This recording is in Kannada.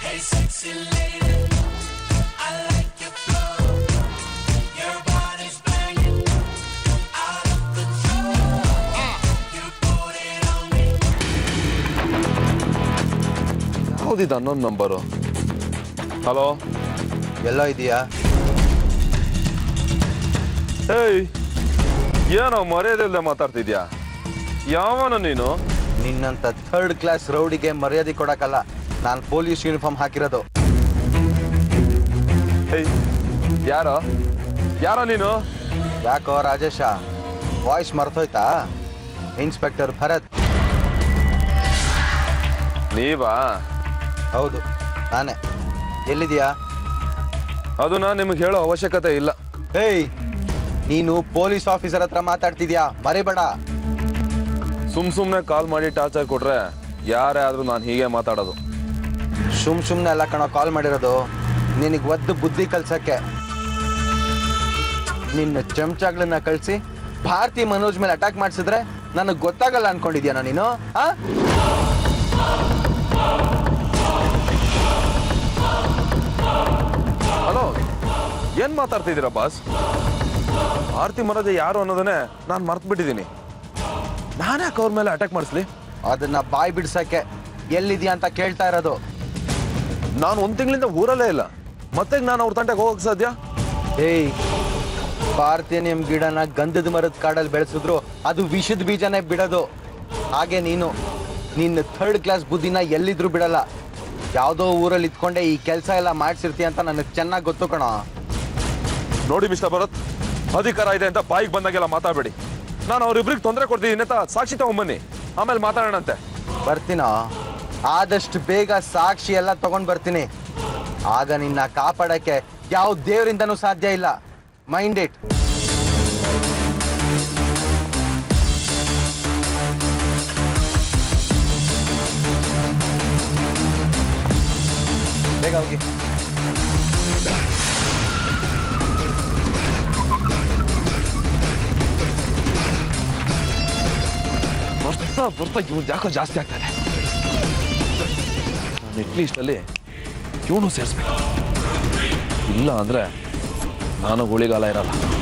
ಹೌದಿದ ಅನ್ನೊಂದು ನಂಬರು ಹಲೋ ಎಲ್ಲೋ ಇದೆಯಾ ಏಯ್ ಏನೋ ಮರ್ಯಾದೆಲ್ದೆ ಮಾತಾಡ್ತಿದ್ಯಾ ಯಾವನ ನೀನು ನಿನ್ನಂತ ಥರ್ಡ್ ಕ್ಲಾಸ್ ರೌಡಿಗೆ ಮರ್ಯಾದೆ ಕೊಡಕ್ಕಲ್ಲ ನಾನು ಪೊಲೀಸ್ ಯೂನಿಫಾರ್ಮ್ ಹಾಕಿರೋದು ಏಯ್ ಯಾರೋ ಯಾರೋ ನೀನು ಯಾಕೋ ರಾಜೇಶ ವಾಯ್ಸ್ ಮರ್ತೋಯ್ತಾ ಇನ್ಸ್ಪೆಕ್ಟರ್ ಭರತ್ ನೀವಾ ಹೌದು ನಾನೇ ಎಲ್ಲಿದ್ಯಾ ಅದನ್ನ ನಿಮಗೆ ಹೇಳೋ ಅವಶ್ಯಕತೆ ಇಲ್ಲ ಏಯ್ ನೀನು ಪೊಲೀಸ್ ಆಫೀಸರ್ ಹತ್ರ ಮಾತಾಡ್ತಿದ್ಯಾ ಮರಿಬೇಡ ಸುಮ್ ಸುಮ್ನೆ ಕಾಲ್ ಮಾಡಿ ಟಾರ್ಚರ್ ಕೊಟ್ರೆ ಯಾರೇ ಆದ್ರೂ ನಾನು ಹೀಗೆ ಮಾತಾಡೋದು ಸುಮ್ ಸುಮ್ನೆ ಎಲ್ಲ ಕಣ ಕಾಲ್ ಮಾಡಿರೋದು ನಿನಗೆ ಒದ್ದು ಬುದ್ಧಿ ಕಲ್ಸಕ್ಕೆ ನಿನ್ನ ಚಮಚಗಳನ್ನ ಕಳಿಸಿ ಭಾರತಿ ಮನೋಜ್ ಮೇಲೆ ಅಟ್ಯಾಕ್ ಮಾಡಿಸಿದ್ರೆ ನನಗೆ ಗೊತ್ತಾಗಲ್ಲ ಅನ್ಕೊಂಡಿದ್ಯಾನ ನೀನು ಆ ಹಲೋ ಏನ್ ಮಾತಾಡ್ತಿದ್ದೀರಾ ಬಾಸ್ ಆರ್ತಿ ಮನೋಜ ಯಾರು ಅನ್ನೋದನ್ನೇ ನಾನು ಮರ್ತು ಬಿಟ್ಟಿದ್ದೀನಿ ನಾನೇ ಯಾಕೆ ಅವ್ರ ಮೇಲೆ ಅಟ್ಯಾಕ್ ಮಾಡಿಸ್ಲಿ ಅದನ್ನ ಬಾಯ್ ಬಿಡ್ಸಕ್ಕೆ ಎಲ್ಲಿದ್ಯಾ ಅಂತ ಕೇಳ್ತಾ ಇರೋದು ನಾನು ಒಂದ್ ತಿಂಗಳಿಂದ ಊರಲ್ಲೇ ಇಲ್ಲ ಮತ್ತೆ ನಾನು ಅವ್ರ ತಂಟೆಗೆ ಹೋಗಕ್ ಸಾಧ್ಯ ಏಯ್ ಪಾರ್ಥೇನಿಯಂ ಗಿಡನ ಗಂಧದ ಮರದ ಕಾಡಲ್ಲಿ ಬೆಳೆಸಿದ್ರು ಅದು ವಿಷದ ಬೀಜನೇ ಬಿಡೋದು ಹಾಗೆ ನೀನು ನಿನ್ನ ಥರ್ಡ್ ಕ್ಲಾಸ್ ಬುದ್ಧಿನ ಎಲ್ಲಿದ್ರು ಬಿಡಲ್ಲ ಯಾವುದೋ ಊರಲ್ಲಿ ಇದ್ಕೊಂಡೆ ಈ ಕೆಲಸ ಎಲ್ಲ ಮಾಡ್ಸಿರ್ತೀಯ ಅಂತ ನನಗೆ ಚೆನ್ನಾಗಿ ಗೊತ್ತು ಕಣ ನೋಡಿ ಮಿಸ್ಟರ್ ಭರತ್ ಅಧಿಕಾರ ಇದೆ ಅಂತ ಬಾಯಿಗೆ ಬಂದಾಗೆಲ್ಲ ಮಾತಾಡಬೇಡಿ ನಾನು ಅವ್ರಿಬ್ರಿಗೆ ತೊಂದರೆ ಕೊಡ್ತಿದ್ದೀನಿ ಅಂತ ಸಾಕ್ಷಿ ತಗೊಂಬನ್ನಿ ಆಮೇಲೆ ಮಾತಾಡೋಣಂತೆ ಬರ್ತೀನೋ ಆದಷ್ಟು ಬೇಗ ಸಾಕ್ಷಿ ಎಲ್ಲ ತಗೊಂಡ್ ಬರ್ತೀನಿ ಆಗ ನಿನ್ನ ಕಾಪಾಡಕ್ಕೆ ಯಾವ ದೇವರಿಂದನೂ ಸಾಧ್ಯ ಇಲ್ಲ ಮೈಂಡ್ ಇಟ್ ಬೇಗ ಹೋಗಿ ಬರ್ತಾ ಬರ್ತಾ ಇವ್ನು ಯಾಕೋ ಜಾಸ್ತಿ ಆಗ್ತಾನೆ ನಾನು ಅಟ್ಲೀಸ್ಟಲ್ಲಿ ಇವನು ಸೇರಿಸ್ಬೇಕು ಇಲ್ಲ ಅಂದ್ರೆ ನಾನು ಗುಳಿಗಾಲ ಇರಲ್ಲ